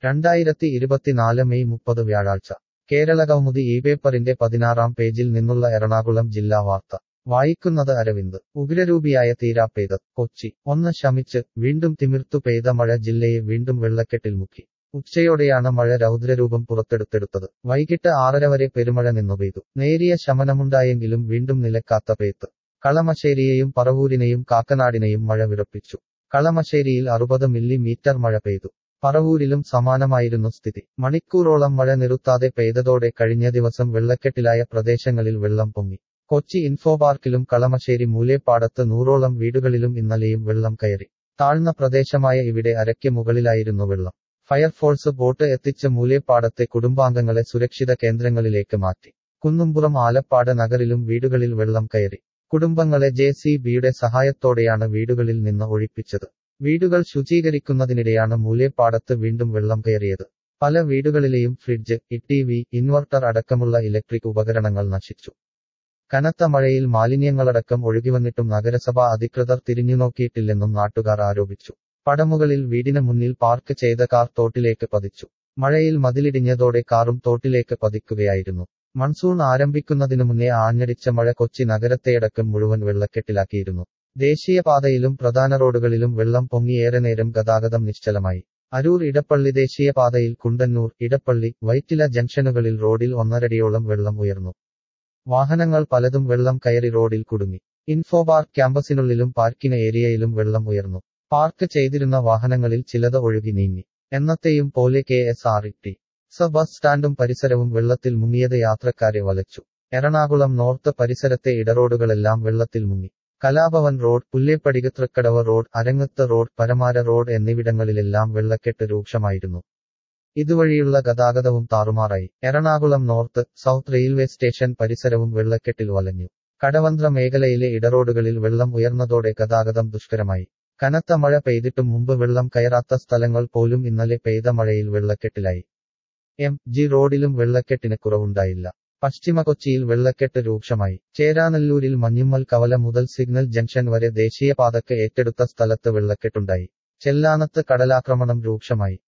രണ്ടായിരത്തി ഇരുപത്തിനാല് മെയ് മുപ്പത് വ്യാഴാഴ്ച കേരളകൗമുദി ഈ പേപ്പറിന്റെ പതിനാറാം പേജിൽ നിന്നുള്ള എറണാകുളം ജില്ലാ വാർത്ത വായിക്കുന്നത് അരവിന്ദ് ഉഗ്രരൂപിയായ തീരാപ്പെയ്ത് കൊച്ചി ഒന്ന് ശമിച്ച് വീണ്ടും തിമിർത്തു പെയ്ത മഴ ജില്ലയെ വീണ്ടും വെള്ളക്കെട്ടിൽ മുക്കി ഉച്ചയോടെയാണ് മഴ രൗദ്രരൂപം പുറത്തെടുത്തെടുത്തത് വൈകിട്ട് ആറര വരെ പെരുമഴ നിന്നു പെയ്തു നേരിയ ശമനമുണ്ടായെങ്കിലും വീണ്ടും നിലക്കാത്ത പെയ്ത്ത് കളമശ്ശേരിയെയും പറവൂരിനെയും കാക്കനാടിനെയും മഴ വിറപ്പിച്ചു കളമശ്ശേരിയിൽ അറുപത് മില്ലി മീറ്റർ മഴ പെയ്തു പറവൂരിലും സമാനമായിരുന്നു സ്ഥിതി മണിക്കൂറോളം മഴ നിറുത്താതെ പെയ്തതോടെ കഴിഞ്ഞ ദിവസം വെള്ളക്കെട്ടിലായ പ്രദേശങ്ങളിൽ വെള്ളം പൊങ്ങി കൊച്ചി ഇൻഫോപാർക്കിലും കളമശ്ശേരി മൂലേപ്പാടത്ത് നൂറോളം വീടുകളിലും ഇന്നലെയും വെള്ളം കയറി താഴ്ന്ന പ്രദേശമായ ഇവിടെ അരയ്ക്ക് മുകളിലായിരുന്നു വെള്ളം ഫയർഫോഴ്സ് ബോട്ട് എത്തിച്ച് മൂലേപ്പാടത്തെ കുടുംബാംഗങ്ങളെ സുരക്ഷിത കേന്ദ്രങ്ങളിലേക്ക് മാറ്റി കുന്നുംപുറം ആലപ്പാട് നഗറിലും വീടുകളിൽ വെള്ളം കയറി കുടുംബങ്ങളെ ജെ സി ബിയുടെ സഹായത്തോടെയാണ് വീടുകളിൽ നിന്ന് ഒഴിപ്പിച്ചത് വീടുകൾ ശുചീകരിക്കുന്നതിനിടെയാണ് മൂലേപ്പാടത്ത് വീണ്ടും വെള്ളം കയറിയത് പല വീടുകളിലെയും ഫ്രിഡ്ജ് ടി വി ഇൻവെർട്ടർ അടക്കമുള്ള ഇലക്ട്രിക് ഉപകരണങ്ങൾ നശിച്ചു കനത്ത മഴയിൽ മാലിന്യങ്ങളടക്കം ഒഴുകിവന്നിട്ടും നഗരസഭാ അധികൃതർ തിരിഞ്ഞുനോക്കിയിട്ടില്ലെന്നും നാട്ടുകാർ ആരോപിച്ചു പടമുകളിൽ വീടിന് മുന്നിൽ പാർക്ക് ചെയ്ത കാർ തോട്ടിലേക്ക് പതിച്ചു മഴയിൽ മതിലിടിഞ്ഞതോടെ കാറും തോട്ടിലേക്ക് പതിക്കുകയായിരുന്നു മൺസൂൺ ആരംഭിക്കുന്നതിനു മുന്നേ ആഞ്ഞടിച്ച മഴ കൊച്ചി നഗരത്തെയടക്കം മുഴുവൻ വെള്ളക്കെട്ടിലാക്കിയിരുന്നു ദേശീയപാതയിലും പ്രധാന റോഡുകളിലും വെള്ളം പൊങ്ങിയേറെ നേരം ഗതാഗതം നിശ്ചലമായി അരൂർ ഇടപ്പള്ളി ദേശീയപാതയിൽ കുണ്ടന്നൂർ ഇടപ്പള്ളി വൈറ്റില ജംഗ്ഷനുകളിൽ റോഡിൽ ഒന്നരടിയോളം വെള്ളം ഉയർന്നു വാഹനങ്ങൾ പലതും വെള്ളം കയറി റോഡിൽ കുടുങ്ങി ഇൻഫോപാർക്ക് ക്യാമ്പസിനുള്ളിലും പാർക്കിംഗ് ഏരിയയിലും വെള്ളം ഉയർന്നു പാർക്ക് ചെയ്തിരുന്ന വാഹനങ്ങളിൽ ചിലത് ഒഴുകി നീങ്ങി എന്നത്തെയും പോലെ K S R T C bus സ്റ്റാൻഡും പരിസരവും വെള്ളത്തിൽ മുങ്ങിയത് യാത്രക്കാരെ വലച്ചു എറണാകുളം നോർത്ത് പരിസരത്തെ ഇടറോഡുകളെല്ലാം വെള്ളത്തിൽ മുങ്ങി കലാഭവൻ റോഡ് പുല്ലേപ്പടിക Thrikkadavu road Arangath road Paramara road എന്നിവിടങ്ങളിലെല്ലാം വെള്ളക്കെട്ട് രൂക്ഷമായിരുന്നു ഇതുവഴിയുള്ള ഗതാഗതവും താറുമാറായി Ernakulam north south railway station പരിസരവും വെള്ളക്കെട്ടിൽ വലഞ്ഞു കടവന്ത്ര മേഖലയിലെ ഇടറോഡുകളിൽ വെള്ളം ഉയർന്നതോടെ ഗതാഗതം ദുഷ്കരമായി കനത്ത മഴ പെയ്തിട്ടും മുമ്പ് വെള്ളം കയറാത്ത സ്ഥലങ്ങൾ പോലും ഇന്നലെ പെയ്ത മഴയിൽ വെള്ളക്കെട്ടിലായി എം ജി റോഡിലും വെള്ളക്കെട്ടിന് കുറവുണ്ടായില്ല പശ്ചിമ കൊച്ചിയിൽ വെള്ളക്കെട്ട് രൂക്ഷമായി ചേരാനല്ലൂരിൽ മഞ്ഞുമ്മൽ കവല മുതൽ സിഗ്നൽ ജംഗ്ഷൻ വരെ ദേശീയപാതക്ക് ഏറ്റെടുത്ത സ്ഥലത്ത് വെള്ളക്കെട്ടുണ്ടായി ചെല്ലാനത്ത് കടലാക്രമണം രൂക്ഷമായി